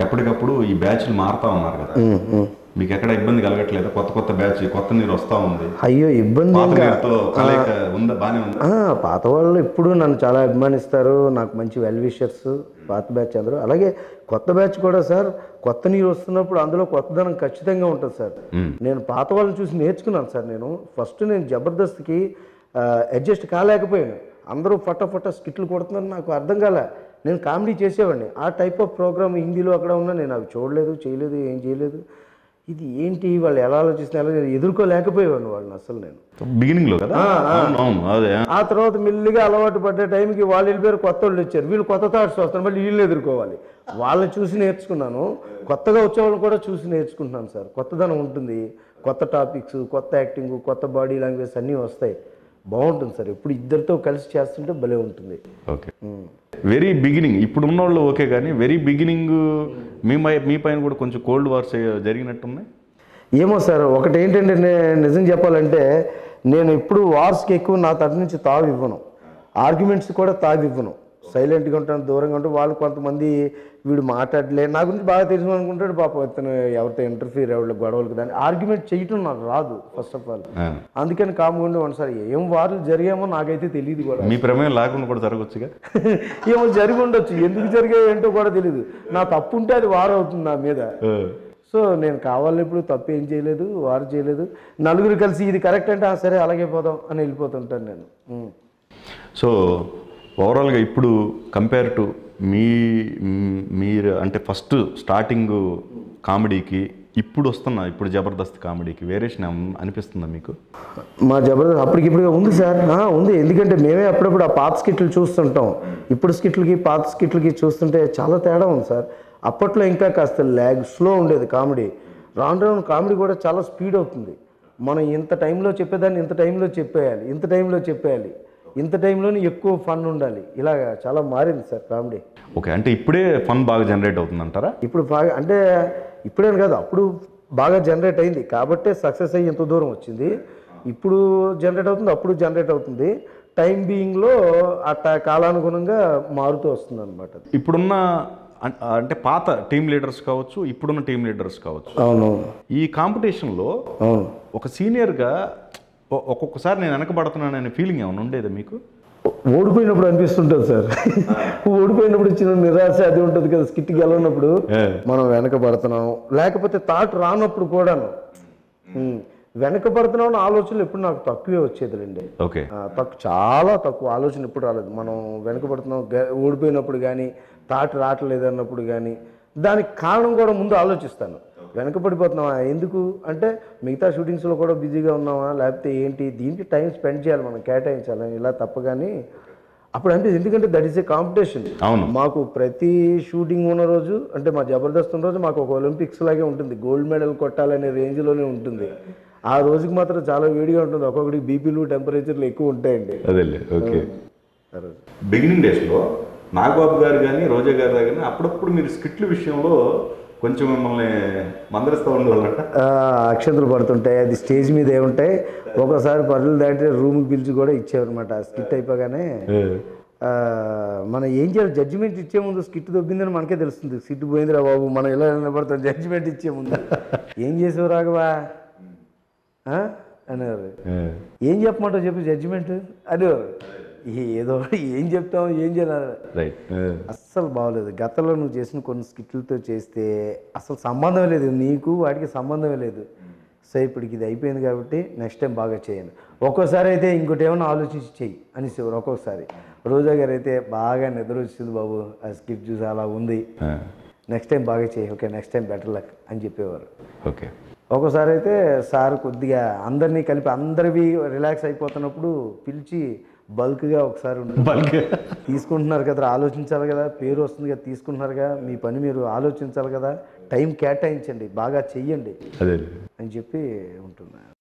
ఎప్పటికప్పుడు ఈ బ్యాచ్లు మారుతా ఉన్నారు కదా మీకు ఎక్కడ ఇబ్బంది కలగట్లేదు కొత్త కొత్త బ్యాచ్ కొత్త నీరు వస్తా ఉంది అయ్యో ఇబ్బంది పాత ఇంకా నీరుతో కలయిక ఉందా బానే ఉంది ఆ, పాత వాళ్ళు ఎప్పుడు నన్ను చాలా అభిమానిస్తారు నాకు మంచి వెల్ విషర్స్ పాత బ్యాచ్ అందరూ అలాగే కొత్త బ్యాచ్ కూడా సార్ కొత్త నీరు వస్తున్నప్పుడు అందులో కొత్తదనం ఖచ్చితంగా ఉంటుంది సార్ నేను పాత వాళ్ళని చూసి నేర్చుకున్నాను సార్ నేను ఫస్ట్ నేను జబర్దస్త్కి అడ్జస్ట్ కాలేకపోయాను అందరూ ఫట ఫట స్కిట్లు కొడుతున్నారు నాకు అర్థం కాలే నేను కామెడీ చేసేవాడిని ఆ టైప్ ఆఫ్ ప్రోగ్రామ్ హిందీలో అక్కడ ఉన్నా నేను అవి చూడలేదు చేయలేదు ఏం చేయలేదు ఇది ఏంటి వాళ్ళు ఎలా ఆలోచిస్తున్నారు ఎలా ఎదుర్కోలేకపోయేవాడిని వాళ్ళని అసలు నేను బిగినింగ్ లో కదా అవును అవును అదే ఆ తర్వాత మెల్లిగా అలవాటు పడ్డ టైంకి వాళ్ళు వెళ్ళిపోయారు కొత్త వాళ్ళు వచ్చారు వీళ్ళు కొత్త థాట్స్ వస్తారు మళ్ళీ వీళ్ళు ఎదుర్కోవాలి వాళ్ళని చూసి నేర్చుకున్నాను కొత్తగా వచ్చే వాళ్ళని కూడా చూసి నేర్చుకుంటున్నాను సార్ కొత్తదనం ఉంటుంది కొత్త టాపిక్స్ కొత్త యాక్టింగ్ కొత్త బాడీ లాంగ్వేజ్ అన్నీ వస్తాయి బాగుంటుంది సార్ ఇప్పుడు ఇద్దరితో కలిసి చేస్తుంటే భలే ఉంటుంది ఓకే వెరీ బిగినింగ్ ఇప్పుడు ఉన్నోళ్ళు ఓకే కానీ వెరీ బిగినింగ్ మీ మై- మీ పైన కూడా కొంచెం కోల్డ్ వార్స్ జరిగినట్టున్నాయి ఏమో సార్ ఒకటి ఏంటంటే నే- నిజం చెప్పాలంటే నేను ఇప్పుడు వార్స్కి ఎక్కువ నా తరపు నుంచి తావు ఇవ్వను ఆర్గ్యుమెంట్స్ కూడా తావి ఇవ్వను సైలెంట్గా ఉంటాను దూరంగా ఉంటాను వాళ్ళు కొంతమంది వీడు మాట్లాడలే నా గురించి బాగా తెలుసు అనుకుంటాడు పాప ఇతను ఎవరితో ఇంటర్ఫీర్ ఎవరి గొడవలకు దాన్ని ఆర్గ్యుమెంట్ చేయటం నాకు రాదు ఫస్ట్ ఆఫ్ ఆల్ ఆ. అందుకని కాముండి ఒకసారి ఏం వార్లు జరిగామో నాకైతే తెలియదు కూడా మీ ప్రమేయం లేకుండా కూడా జరగవచ్చుగా ఏమో జరిగి ఉండొచ్చు ఎందుకు జరిగాయో ఏంటో కూడా తెలియదు నా తప్పు ఉంటే అది వార్ అవుతుంది నా మీద సో నేను కావాలని ఇప్పుడు తప్పు ఏం చేయలేదు వారు చేయలేదు నలుగురు కలిసి ఇది కరెక్ట్ అంటే "ఆ, సరే అలాగే పోదాం అని వెళ్ళిపోతుంటాను నేను ఉం. సో ఓవరాల్గా ఇప్పుడు కంపేర్ టు మీ మ్, మీరు అంటే ఫస్ట్ స్టార్టింగ్ కామెడీకి ఇప్పుడు వస్తున్న ఇప్పుడు జబర్దస్త్ కామెడీకి వేరియేషన్ ఏమన్నా అనిపిస్తుందా మీకు మా జబర్దస్త్ అప్పటికిప్పుడు ఉంది సార్ ఆ, ఉంది ఎందుకంటే మేమే అప్పుడప్పుడు ఆ పాత స్కిట్లు చూస్తుంటాం ఇప్పుడు స్కిట్లకి పాత స్కిట్లకి చూస్తుంటే చాలా తేడా ఉంది సార్ అప్పట్లో ఇంకా కాస్త ల్యాగ్ స్లో ఉండేది కామెడీ రాను రాను కామెడీ కూడా చాలా స్పీడ్ అవుతుంది మనం ఇంత టైంలో చెప్పేదాన్ని ఇంత టైంలో చెప్పేయాలి ఇంత టైంలో చెప్పేయాలి ఇంత టైంలోనే ఎక్కువ ఫన్ ఉండాలి ఇలాగా చాలా మారింది సార్ కామెడీ ఓకే అంటే ఇప్పుడే ఫన్ బాగా జనరేట్ అవుతుందంటారా ఇప్పుడు బాగా అంటే ఇప్పుడేం కాదు అప్పుడు బాగా జనరేట్ అయింది కాబట్టే సక్సెస్ అయ్యి ఇంత దూరం వచ్చింది ఇప్పుడు జనరేట్ అవుతుంది అప్పుడు జనరేట్ అవుతుంది టైం బీయింగ్లో అట్ట కాలానుగుణంగా మారుతూ వస్తుంది అనమాట ఇప్పుడున్న అం- అంటే పాత టీమ్ లీడర్స్ కావచ్చు ఇప్పుడున్న టీమ్ లీడర్స్ కావచ్చు అవును ఈ కాంపిటీషన్లో అవును ఒక సీనియర్గా ఒ- ఒక్కొక్కసారి నేను వెనకబడుతున్నాననే ఫీలింగ్ ఏమైనా ఉండేదా మీకు ఓడిపోయినప్పుడు అనిపిస్తుంటుంది సార్ ఓడిపోయినప్పుడు ఇచ్చిన నిరాశ అది ఉంటుంది కదా స్కిట్ గెలవనప్పుడు మనం వెనకబడుతున్నాం లేకపోతే థాట్ రానప్పుడు కూడాను ఉం. వెనకబడుతున్నాం అన్న ఆలోచనలు ఎప్పుడు నాకు తక్కువే వచ్చేదిలేండి ఓకే ఆ, తక్కువ చాలా తక్కువ ఆలోచన ఎప్పుడు రాలేదు మనం వెనకబడుతున్నాం గ- ఓడిపోయినప్పుడు కానీ తాట రావట్లేదు అన్నప్పుడు కానీ దానికి కారణం కూడా ముందు ఆలోచిస్తాను వెనకబడిపోతున్నావా ఎందుకు అంటే మిగతా షూటింగ్స్లో కూడా బిజీగా ఉన్నావా లేకపోతే ఏంటి దీనికి టైం స్పెండ్ చేయాలి మనం కేటాయించాలి ఇలా తప్ప కానీ అప్పుడు అంటే ఎందుకంటే దట్ ఈస్ ఏ కాంపిటీషన్ అవును మాకు ప్రతి షూటింగ్ ఉన్న రోజు అంటే మా జబర్దస్త్ ఉన్న రోజు మాకు ఒక ఒలింపిక్స్ లాగే ఉంటుంది గోల్డ్ మెడల్ కొట్టాలనే రేంజ్లోనే ఉంటుంది ఆ రోజుకి మాత్రం చాలా వేడిగా ఉంటుంది ఒక్కొక్కడికి బీపీలు టెంపరేచర్లు ఎక్కువ ఉంటాయండి అదేలే ఓకే ఆ రోజు బిగినింగ్ డేస్లో నాగబాబు గారు కానీ రోజా గారు కానీ అప్పుడప్పుడు మీరు స్కిట్ల విషయంలో కొంచెం మిమ్మల్ని మందరిస్తూ ఉండేవాళ్ళంట ఆ, అక్షంతలు పడుతుంటాయి అది స్టేజ్ మీద ఏముంటాయి ఒక్కోసారి పనులు దాటి రూమ్కి పిలిచి కూడా ఇచ్చేవన్నమాట స్కిట్ అయిపోగానే ఆ, మనం ఏం చేయాలి జడ్జిమెంట్ ఇచ్చే ముందు స్కిట్ దొబ్బిందని మనకే తెలుస్తుంది స్కిట్ పోయిందిరా బాబు మనం ఇలా నిలబడతాం జడ్జిమెంట్ ఇచ్చే ముందు ఏం చేసావు రాఘవా ఆ? అనేవారు ఏం చెప్పమంటావు చెప్పు జడ్జిమెంట్ అనేవారు ఏదో ఏం చెప్తాం ఏం చేయాలి రైట్ అస్సలు బాగోలేదు గతంలో నువ్వు చేసిన కొన్ని స్కిట్లతో చేస్తే అసలు సంబంధం లేదు నీకు వాటికి సంబంధమే లేదు సో ఇప్పటికి ఇది అయిపోయింది కాబట్టి నెక్స్ట్ టైం బాగా చేయను ఒక్కోసారి అయితే ఇంకోటి ఏమైనా ఆలోచించి చెయ్యి అనేసేవారు ఒక్కొక్కసారి రోజా గారు అయితే బాగా నిద్ర వచ్చింది బాబు ఆ స్కిట్ చూసి అలా ఉంది నెక్స్ట్ టైం బాగా చేయి okay next time better luck అని చెప్పేవారు ఓకే ఒక్కోసారి అయితే సార్ కొద్దిగా అందరినీ కలిపి అందరివి రిలాక్స్ అయిపోతున్నప్పుడు పిలిచి బల్క్గా ఒకసారి ఉండు. బల్క్ తీసుకుంటున్నారు కదా ఆలోచించాలి కదా పేరు వస్తుంది కదా తీసుకుంటున్నారుగా మీ పని మీరు ఆలోచించాలి కదా టైం కేటాయించండి బాగా చెయ్యండి అదే అని చెప్పి ఉంటున్నా